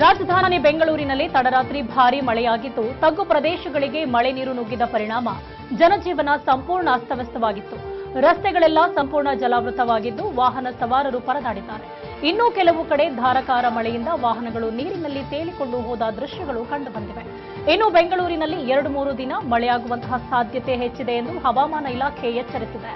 ರಾಜಧಾನಿ ಬೆಂಗಳೂರಿನಲ್ಲಿ ತಡರಾತ್ರಿ ಭಾರೀ ಮಳೆಯಾಗಿದ್ದು ತಗ್ಗು ಪ್ರದೇಶಗಳಿಗೆ ಮಳೆ ನೀರು ನುಗ್ಗಿದ ಪರಿಣಾಮ ಜನಜೀವನ ಸಂಪೂರ್ಣ ಅಸ್ತವ್ಯಸ್ತವಾಗಿತ್ತು ರಸ್ತೆಗಳೆಲ್ಲ ಸಂಪೂರ್ಣ ಜಲಾವೃತವಾಗಿದ್ದು ವಾಹನ ಸವಾರರು ಪರದಾಡಿದ್ದಾರೆ ಇನ್ನೂ ಕೆಲವು ಕಡೆ ಧಾರಾಕಾರ ಮಳೆಯಿಂದ ವಾಹನಗಳು ನೀರಿನಲ್ಲಿ ತೇಲಿಕೊಂಡು ಹೋದ ದೃಶ್ಯಗಳು ಕಂಡುಬಂದಿವೆ ಇನ್ನು ಬೆಂಗಳೂರಿನಲ್ಲಿ ಎರಡು ಮೂರು ದಿನ ಮಳೆಯಾಗುವಂತಹ ಸಾಧ್ಯತೆ ಹೆಚ್ಚಿದೆ ಎಂದು ಹವಾಮಾನ ಇಲಾಖೆ ಎಚ್ಚರಿಸಿದೆ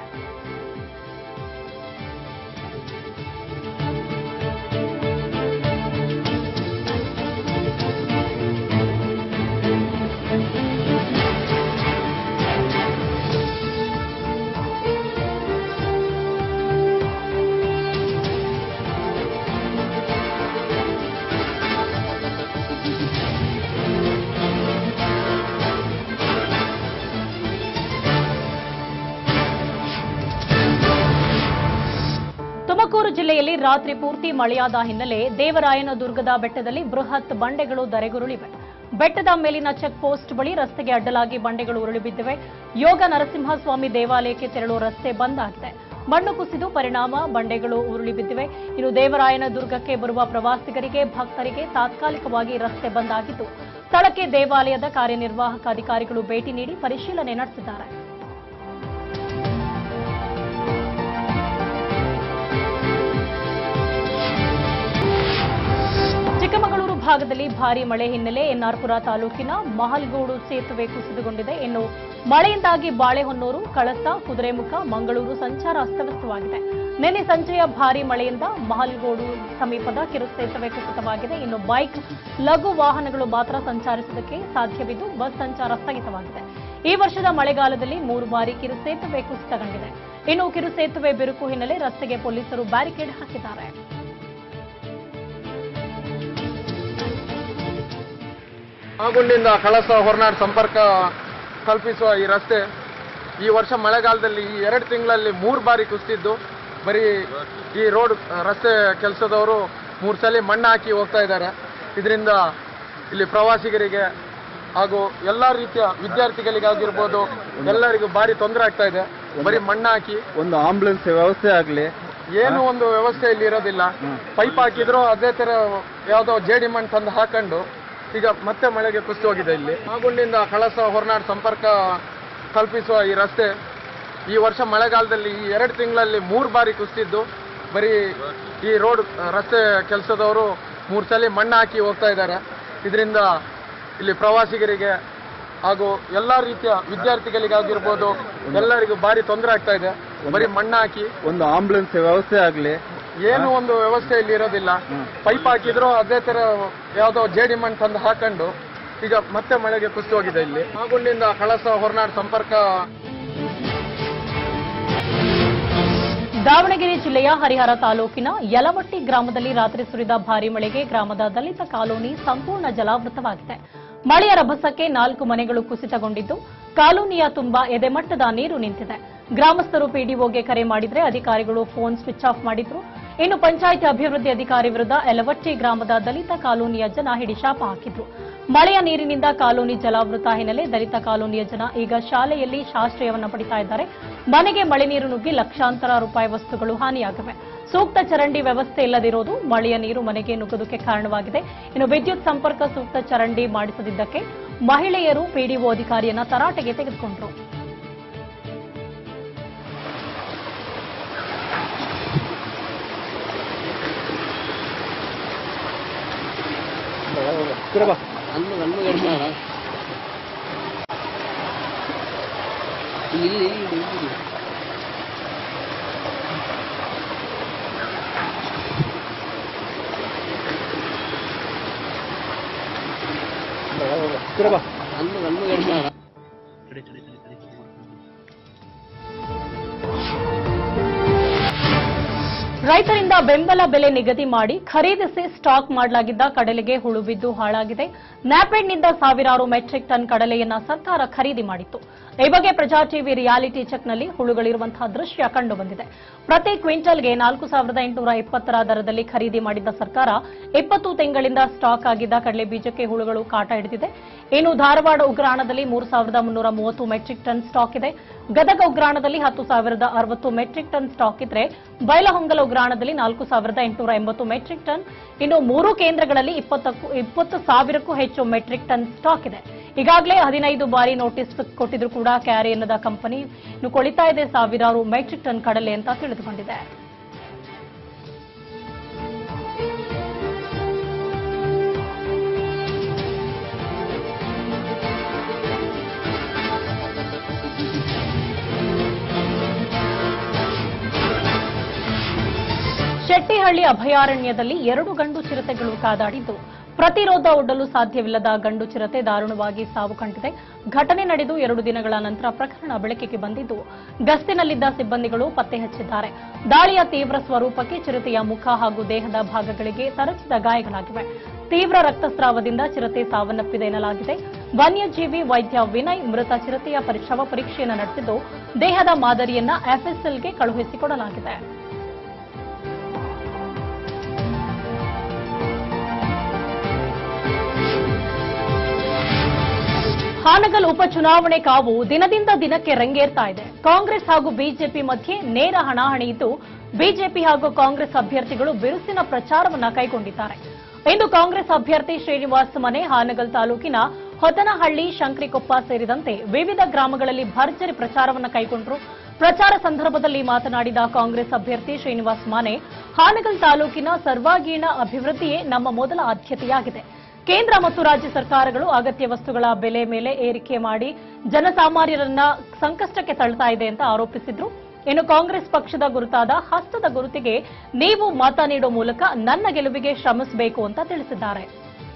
ತುಮಕೂರು ಜಿಲ್ಲೆಯಲ್ಲಿ ರಾತ್ರಿ ಪೂರ್ತಿ ಮಳೆಯಾದ ಹಿನ್ನೆಲೆ ದೇವರಾಯನ ದುರ್ಗದ ಬೆಟ್ಟದಲ್ಲಿ ಬೃಹತ್ ಬಂಡೆಗಳು ಧರೆಗುರುಳಿವೆ ಬೆಟ್ಟದ ಮೇಲಿನ ಚೆಕ್ ಪೋಸ್ಟ್ ಬಳಿ ರಸ್ತೆಗೆ ಅಡ್ಡಲಾಗಿ ಬಂಡೆಗಳು ಉರುಳಿಬಿದ್ದಿವೆ ಯೋಗ ನರಸಿಂಹಸ್ವಾಮಿ ದೇವಾಲಯಕ್ಕೆ ತೆರಳುವ ರಸ್ತೆ ಬಂದ್ ಆಗಿದೆ ಮಣ್ಣು ಕುಸಿದು ಪರಿಣಾಮ ಬಂಡೆಗಳು ಉರುಳಿ ಬಿದ್ದಿವೆ ಇನ್ನು ದೇವರಾಯನ ದುರ್ಗಕ್ಕೆ ಬರುವ ಪ್ರವಾಸಿಗರಿಗೆ ಭಕ್ತರಿಗೆ ತಾತ್ಕಾಲಿಕವಾಗಿ ರಸ್ತೆ ಬಂದ್ ಆಗಿದ್ದು ಸ್ಥಳಕ್ಕೆ ದೇವಾಲಯದ ಕಾರ್ಯನಿರ್ವಾಹಕ ಅಧಿಕಾರಿಗಳು ಭೇಟಿ ನೀಡಿ ಪರಿಶೀಲನೆ ನಡೆಸಿದ್ದಾರೆ ಚಿಕ್ಕಮಗಳೂರು ಭಾಗದಲ್ಲಿ ಭಾರೀ ಮಳೆ ಹಿನ್ನೆಲೆ ಎನ್ಆರ್ಪುರ ತಾಲೂಕಿನ ಮಹಲ್ಗೋಡು ಸೇತುವೆ ಕುಸಿದುಕೊಂಡಿದೆ ಇನ್ನು ಮಳೆಯಿಂದಾಗಿ ಬಾಳೆಹೊನ್ನೂರು ಕಳಸ ಕುದುರೆಮುಖ ಮಂಗಳೂರು ಸಂಚಾರ ಅಸ್ತವ್ಯಸ್ತವಾಗಿದೆ ನಿನ್ನೆ ಸಂಜೆಯ ಭಾರೀ ಮಳೆಯಿಂದ ಮಹಲ್ಗೋಡು ಸಮೀಪದ ಕಿರು ಸೇತುವೆ ಕುಸಿತವಾಗಿದೆ ಇನ್ನು ಬೈಕ್ ಲಘು ವಾಹನಗಳು ಮಾತ್ರ ಸಂಚರಿಸುವುದಕ್ಕೆ ಸಾಧ್ಯವಿದ್ದು ಬಸ್ ಸಂಚಾರ ಸ್ಥಗಿತವಾಗಿದೆ ಈ ವರ್ಷದ ಮಳೆಗಾಲದಲ್ಲಿ ಮೂರು ಬಾರಿ ಕಿರು ಸೇತುವೆ ಕುಸಿತಗೊಂಡಿದೆ ಇನ್ನು ಕಿರು ಸೇತುವೆ ಬಿರುಕು ಹಿನ್ನೆಲೆ ರಸ್ತೆಗೆ ಪೊಲೀಸರು ಬ್ಯಾರಿಕೇಡ್ ಹಾಕಿದ್ದಾರೆ ಆಗುಂಡಿಂದ ಕಳಸ ಹೊರನಾಡು ಸಂಪರ್ಕ ಕಲ್ಪಿಸುವ ಈ ರಸ್ತೆ ಈ ವರ್ಷ ಮಳೆಗಾಲದಲ್ಲಿ ಈ ಎರಡು ತಿಂಗಳಲ್ಲಿ ಮೂರು ಬಾರಿ ಕುಸಿದಿದ್ದು ಬರೀ ಈ ರೋಡ್ ರಸ್ತೆ ಕೆಲಸದವರು ಮೂರು ಸಲ ಮಣ್ಣು ಹಾಕಿ ಹೋಗ್ತಾ ಇದ್ದಾರೆ ಇದರಿಂದ ಇಲ್ಲಿ ಪ್ರವಾಸಿಗರಿಗೆ ಹಾಗೂ ಎಲ್ಲ ರೀತಿಯ ವಿದ್ಯಾರ್ಥಿಗಳಿಗಾಗಿರ್ಬೋದು ಎಲ್ಲರಿಗೂ ಭಾರಿ ತೊಂದರೆ ಆಗ್ತಾ ಇದೆ ಬರೀ ಮಣ್ಣು ಹಾಕಿ ಒಂದು ಆಂಬುಲೆನ್ಸ್ ವ್ಯವಸ್ಥೆ ಆಗಲಿ ಏನು ಒಂದು ವ್ಯವಸ್ಥೆ ಇಲ್ಲಿ ಇರೋದಿಲ್ಲ ಪೈಪ್ ಹಾಕಿದ್ರು ಅದೇ ತರ ಯಾವುದೋ ಜೇಡಿ ಮಣ್ಣು ತಂದು ಹಾಕೊಂಡು ಈಗ ಮತ್ತೆ ಮಳೆಗೆ ಕುಸಿದು ಹೋಗಿದೆ ಇಲ್ಲಿ ಆಗುಂಡಿಂದ ಕಳಸ ಹೊರನಾಡು ಸಂಪರ್ಕ ಕಲ್ಪಿಸುವ ಈ ರಸ್ತೆ ಈ ವರ್ಷ ಮಳೆಗಾಲದಲ್ಲಿ ಈ ಎರಡು ತಿಂಗಳಲ್ಲಿ ಮೂರು ಬಾರಿ ಕುಸಿದಿದ್ದು ಬರೀ ಈ ರೋಡ್ ರಸ್ತೆ ಕೆಲಸದವರು ಮೂರು ಸಲ ಮಣ್ಣು ಹಾಕಿ ಹೋಗ್ತಾ ಇದ್ದಾರೆ ಇದರಿಂದ ಇಲ್ಲಿ ಪ್ರವಾಸಿಗರಿಗೆ ಹಾಗೂ ಎಲ್ಲ ರೀತಿಯ ವಿದ್ಯಾರ್ಥಿಗಳಿಗಾಗಿರ್ಬೋದು ಎಲ್ಲರಿಗೂ ಭಾರಿ ತೊಂದರೆ ಆಗ್ತಾ ಇದೆ ಬರೀ ಮಣ್ಣು ಹಾಕಿ ಒಂದು ಆಂಬುಲೆನ್ಸ್ ವ್ಯವಸ್ಥೆ ಆಗಲಿ ಏನು ಒಂದು ವ್ಯವಸ್ಥೆ ಇಲ್ಲಿ ಇರೋದಿಲ್ಲ ಪೈಪ್ ಹಾಕಿದ್ರು ಅದೇ ತರ ಯಾವುದೋ ಜೇಡಿ ಮಣ್ಣು ತಂದು ಹಾಕೊಂಡು ಈಗ ಮತ್ತೆ ಮಳೆಗೆ ಕುಸಿದು ಹೋಗಿದೆ ಇಲ್ಲಿ ಆಗುಂಡಿಂದ ಕಳಸ ಹೊರನಾಡು ಸಂಪರ್ಕ ದಾವಣಗೆರೆ ಜಿಲ್ಲೆಯ ಹರಿಹರ ತಾಲೂಕಿನ ಯಲವಟ್ಟಿ ಗ್ರಾಮದಲ್ಲಿ ರಾತ್ರಿ ಸುರಿದ ಭಾರೀ ಮಳೆಗೆ ಗ್ರಾಮದ ದಲಿತ ಕಾಲೋನಿ ಸಂಪೂರ್ಣ ಜಲಾವೃತವಾಗಿದೆ ಮಳೆಯ ರಭಸಕ್ಕೆ ನಾಲ್ಕು ಮನೆಗಳು ಕುಸಿತಗೊಂಡಿದ್ದು ಕಾಲೋನಿಯ ತುಂಬಾ ಎದೆಮಟ್ಟದ ನೀರು ನಿಂತಿದೆ ಗ್ರಾಮಸ್ಥರು ಪಿಡಿಒಗೆ ಕರೆ ಮಾಡಿದ್ರೆ ಅಧಿಕಾರಿಗಳು ಫೋನ್ ಸ್ವಿಚ್ ಆಫ್ ಮಾಡಿದ್ರು ಇನ್ನು ಪಂಚಾಯಿತಿ ಅಭಿವೃದ್ಧಿ ಅಧಿಕಾರಿ ವಿರುದ್ಧ ಯಲವಟ್ಟಿ ಗ್ರಾಮದ ದಲಿತ ಕಾಲೋನಿಯ ಜನ ಹಿಡಿಶಾಪ ಹಾಕಿದ್ರು ಮಳೆಯ ನೀರಿನಿಂದ ಕಾಲೋನಿ ಜಲಾವೃತ ಹಿನ್ನೆಲೆ ದಲಿತ ಕಾಲೋನಿಯ ಜನ ಈಗ ಶಾಲೆಯಲ್ಲಿ ಶಾಸ್ತ್ರೀಯವನ್ನ ಪಡಿತಾ ಇದ್ದಾರೆ ಮನೆಗೆ ಮಳೆ ನೀರು ನುಗ್ಗಿ ಲಕ್ಷಾಂತರ ರೂಪಾಯಿ ವಸ್ತುಗಳು ಹಾನಿಯಾಗಿವೆ ಸೂಕ್ತ ಚರಂಡಿ ವ್ಯವಸ್ಥೆ ಇಲ್ಲದಿರೋದು ಮಳೆಯ ನೀರು ಮನೆಗೆ ನುಗ್ಗೋದಕ್ಕೆ ಕಾರಣವಾಗಿದೆ ಇನ್ನು ವಿದ್ಯುತ್ ಸಂಪರ್ಕ ಸೂಕ್ತ ಚರಂಡಿ ಮಾಡಿಸದಿದ್ದಕ್ಕೆ ಮಹಿಳೆಯರು ಪಿಡಿಒ ಅಧಿಕಾರಿಯನ್ನ ತರಾಟೆಗೆ ತೆಗೆದುಕೊಂಡರು ಅನ್ನು ಗಂಡು ಗಂಡ ಇಲ್ಲಿ ಇಲ್ಲಿ ಇಲ್ಲಿ ಅನ್ನು ಗಂಡು ಗಂಡ ರೈತರಿಂದ ಬೆಂಬಲ ಬೆಲೆ ನಿಗದಿ ಮಾಡಿ ಖರೀದಿಸಿ ಸ್ಟಾಕ್ ಮಾಡಲಾಗಿದ್ದ ಕಡಲೆಗೆ ಹುಳು ಬಿದ್ದು ಹಾಳಾಗಿದೆ ನ್ಯಾಪೆಡ್ನಿಂದ ಸಾವಿರಾರು ಮೆಟ್ರಿಕ್ ಟನ್ ಕಡಲೆಯನ್ನ ಸರ್ಕಾರ ಖರೀದಿ ಮಾಡಿತ್ತು ಈ ಬಗ್ಗೆ ಪ್ರಜಾ ಟಿವಿ ರಿಯಾಲಿಟಿ ಚೆಕ್ನಲ್ಲಿ ಹುಳುಗಳಿರುವಂತಹ ದೃಶ್ಯ ಕಂಡುಬಂದಿದೆ ಪ್ರತಿ ಕ್ವಿಂಟಲ್ಗೆ ನಾಲ್ಕು ಸಾವಿರದ ಎಂಟುನೂರ ಇಪ್ಪತ್ತರ ದರದಲ್ಲಿ ಖರೀದಿ ಮಾಡಿದ್ದ ಸರ್ಕಾರ ಇಪ್ಪತ್ತು ತಿಂಗಳಿಂದ ಸ್ಟಾಕ್ ಆಗಿದ್ದ ಕಡಲೆ ಬೀಜಕ್ಕೆ ಹುಳುಗಳು ಕಾಟ ಹಿಡಿದಿದೆ ಇನ್ನು ಧಾರವಾಡ ಉಗ್ರಾಣದಲ್ಲಿ ಮೂರು ಸಾವಿರದ ಮುನ್ನೂರ ಮೂವತ್ತು ಮೆಟ್ರಿಕ್ ಟನ್ ಸ್ಟಾಕ್ ಇದೆ ಗದಗ ಉಗ್ರಾಣದಲ್ಲಿ ಹತ್ತು ಸಾವಿರದ ಅರವತ್ತು ಮೆಟ್ರಿಕ್ ಟನ್ ಸ್ಟಾಕ್ ಇದ್ರೆ ಬೈಲಹೊಂಗಲ ಉಗ್ರಾಣ ಉಗ್ರಾಣದಲ್ಲಿ ನಾಲ್ಕು ಸಾವಿರದ ಎಂಟುನೂರ ಎಂಬತ್ತು ಮೆಟ್ರಿಕ್ ಟನ್ ಇನ್ನು ಮೂರು ಕೇಂದ್ರಗಳಲ್ಲಿ ಇಪ್ಪತ್ತಕ್ಕೂ ಇಪ್ಪತ್ತು ಸಾವಿರಕ್ಕೂ ಹೆಚ್ಚು ಮೆಟ್ರಿಕ್ ಟನ್ ಸ್ಟಾಕ್ ಇದೆ ಈಗಾಗಲೇ ಹದಿನೈದು ಬಾರಿ ನೋಟಿಸ್ ಕೊಟ್ಟಿದ್ರು ಕೂಡ ಕ್ಯಾರಿ ಎನ್ನದ ಕಂಪನಿ ಇನ್ನು ಕೊಳಿತಾ ಇದೆ ಸಾವಿರಾರು ಮೆಟ್ರಿಕ್ ಟನ್ ಕಡಲೆ ಅಂತ ತಿಳಿದುಕೊಂಡಿದೆ ಶೆಟ್ಟಿಹಳ್ಳಿ ಅಭಯಾರಣ್ಯದಲ್ಲಿ ಎರಡು ಗಂಡು ಚಿರತೆಗಳು ಕಾದಾಡಿದ್ದು ಪ್ರತಿರೋಧ ಒಡ್ಡಲು ಸಾಧ್ಯವಿಲ್ಲದ ಗಂಡು ಚಿರತೆ ದಾರುಣವಾಗಿ ಸಾವು ಕಂಡಿದೆ ಘಟನೆ ನಡೆದು ಎರಡು ದಿನಗಳ ನಂತರ ಪ್ರಕರಣ ಬೆಳಕಿಗೆ ಬಂದಿದ್ದು ಗಸ್ತಿನಲ್ಲಿದ್ದ ಸಿಬ್ಬಂದಿಗಳು ಪತ್ತೆ ಹಚ್ಚಿದ್ದಾರೆ ದಾಳಿಯ ತೀವ್ರ ಸ್ವರೂಪಕ್ಕೆ ಚಿರತೆಯ ಮುಖ ಹಾಗೂ ದೇಹದ ಭಾಗಗಳಿಗೆ ತರಚಿದ ಗಾಯಗಳಾಗಿವೆ ತೀವ್ರ ರಕ್ತಸ್ರಾವದಿಂದ ಚಿರತೆ ಸಾವನ್ನಪ್ಪಿದೆ ಎನ್ನಲಾಗಿದೆ ವನ್ಯಜೀವಿ ವೈದ್ಯ ವಿನಯ್ ಮೃತ ಚಿರತೆಯ ಪರಿ- ಶವ ಪರೀಕ್ಷೆಯನ್ನು ನಡೆಸಿದ್ದು ದೇಹದ ಮಾದರಿಯನ್ನ ಎಫ್ಎಸ್ಎಲ್ಗೆ ಕಳುಹಿಸಿಕೊಡಲಾಗಿದೆ ಹಾನಗಲ್ ಉಪಚುನಾವಣೆ ಕಾವು ದಿನದಿಂದ ದಿನಕ್ಕೆ ರಂಗೇರ್ತಾ ಇದೆ ಕಾಂಗ್ರೆಸ್ ಹಾಗೂ ಬಿಜೆಪಿ ಮಧ್ಯೆ ನೇರ ಹಣಾಹಣಿ ಇದ್ದು ಬಿಜೆಪಿ ಹಾಗೂ ಕಾಂಗ್ರೆಸ್ ಅಭ್ಯರ್ಥಿಗಳು ಬಿರುಸಿನ ಪ್ರಚಾರವನ್ನ ಕೈಗೊಂಡಿದ್ದಾರೆ ಇಂದು ಕಾಂಗ್ರೆಸ್ ಅಭ್ಯರ್ಥಿ ಶ್ರೀನಿವಾಸ್ ಮನೆ ಹಾನಗಲ್ ತಾಲೂಕಿನ ಹೊತನಹಳ್ಳಿ ಶಂಕ್ರಿಕೊಪ್ಪ ಸೇರಿದಂತೆ ವಿವಿಧ ಗ್ರಾಮಗಳಲ್ಲಿ ಭರ್ಜರಿ ಪ್ರಚಾರವನ್ನ ಕೈಗೊಂಡರು ಪ್ರಚಾರ ಸಂದರ್ಭದಲ್ಲಿ ಮಾತನಾಡಿದ ಕಾಂಗ್ರೆಸ್ ಅಭ್ಯರ್ಥಿ ಶ್ರೀನಿವಾಸ್ ಮಾನೆ ಹಾನಗಲ್ ತಾಲೂಕಿನ ಸರ್ವಾಂಗೀಣ ಅಭಿವೃದ್ಧಿಯೇ ನಮ್ಮ ಮೊದಲ ಆದ್ಯತೆಯಾಗಿದೆ ಕೇಂದ್ರ ಮತ್ತು ರಾಜ್ಯ ಸರ್ಕಾರಗಳು ಅಗತ್ಯ ವಸ್ತುಗಳ ಬೆಲೆ ಮೇಲೆ ಏರಿಕೆ ಮಾಡಿ ಜನಸಾಮಾನ್ಯರನ್ನ ಸಂಕಷ್ಟಕ್ಕೆ ತಳ್ತಾ ಇದೆ ಅಂತ ಆರೋಪಿಸಿದ್ರು ಇನ್ನು ಕಾಂಗ್ರೆಸ್ ಪಕ್ಷದ ಗುರುತಾದ ಹಸ್ತದ ಗುರುತಿಗೆ ನೀವು ಮತ ನೀಡುವ ಮೂಲಕ ನನ್ನ ಗೆಲುವಿಗೆ ಶ್ರಮಿಸಬೇಕು ಅಂತ ತಿಳಿಸಿದ್ದಾರೆ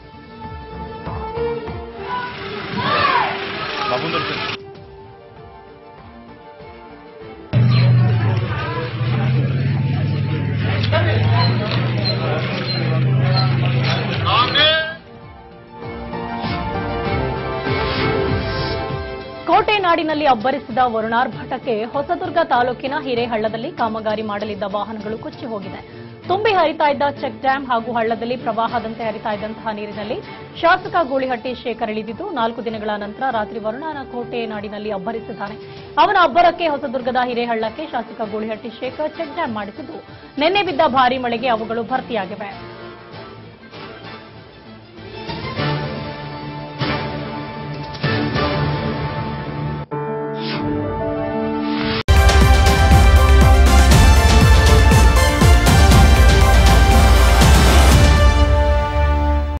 ಕೋಟೆ ನಾಡಿನಲ್ಲಿ ಅಬ್ಬರಿಸಿದ ವರುಣಾರ್ಭಟಕ್ಕೆ ಹೊಸದುರ್ಗ ತಾಲೂಕಿನ ಹಿರೇಹಳ್ಳದಲ್ಲಿ ಕಾಮಗಾರಿ ಮಾಡಲಿದ್ದ ವಾಹನಗಳು ಕೊಚ್ಚಿ ಹೋಗಿದೆ ತುಂಬಿ ಹರಿತಾ ಇದ್ದ ಚೆಕ್ ಡ್ಯಾಂ ಹಾಗೂ ಹಳ್ಳದಲ್ಲಿ ಪ್ರವಾಹದಂತೆ ಹರಿತಾ ಇದ್ದಂತಹ ನೀರಿನಲ್ಲಿ ಶಾಸಕ ಗೂಳಿಹಟ್ಟಿ ಶೇಖರ್ ಇಳಿದಿದ್ದು ನಾಲ್ಕು ದಿನಗಳ ನಂತರ ರಾತ್ರಿ ವರುಣನ ಕೋಟೆ ನಾಡಿನಲ್ಲಿ ಅಬ್ಬರಿಸಿದ್ದಾನೆ ಅವನ ಅಬ್ಬರಕ್ಕೆ ಹೊಸದುರ್ಗದ ಹಿರೇಹಳ್ಳಕ್ಕೆ ಶಾಸಕ ಗೂಳಿಹಟ್ಟಿ ಶೇಖರ್ ಚೆಕ್ ಡ್ಯಾಂ ಮಾಡಿಸಿದ್ದು ನಿನ್ನೆ ಬಿದ್ದ ಭಾರೀ ಮಳೆಗೆ ಅವುಗಳು ಭರ್ತಿಯಾಗಿವೆ